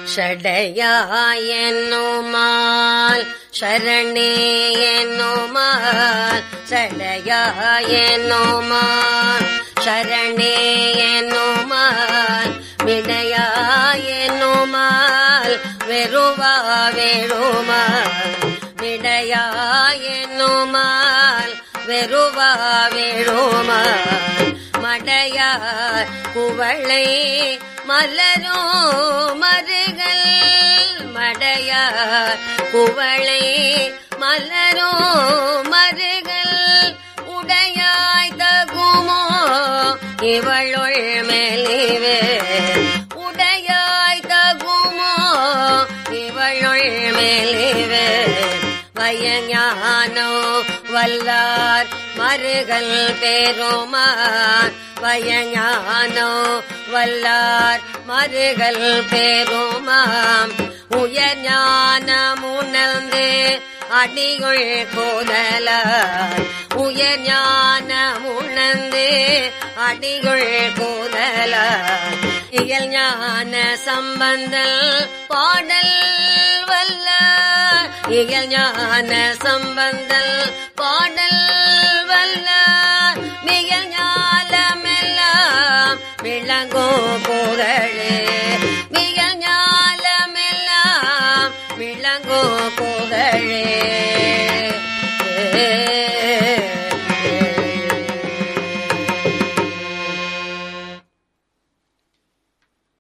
ஷடையாயனுமால் சரணே என்னுமால் சடையாயனுமால் சரணே என்னுமால் விடையாயனுமால் வெறுவா வெறுமால் விடையாயனுமால் வெறுவா வெறுமால் மடையார் குவளை மலரோ மருகள் மடையார் குவளை மலரோ மருகள் உடையாய் தகுமோ இவளுள் மெலிவே உடையாய் தகுமோ இவளுள் மெலிவே வயஞானோ வல்லார் மருகல் பெருமான் வயஞானோ வல்லார் மருகல் பெருமாம் உயர் ஞானமுணர்ந்து அடியுள் கோதலார் உயர் ஞானமுணர்ந்து அடியுள் கோதலார் இயல் ஞான சம்பந்தல் பாடல் வல்ல இயல் ஞான சம்பந்தல் பாடல் வல்ல மிகல் ஞாலமெல்லாம் விளங்கோ புகழே மிகல் ஞாலமெல்லாம் விளங்கோ புகழே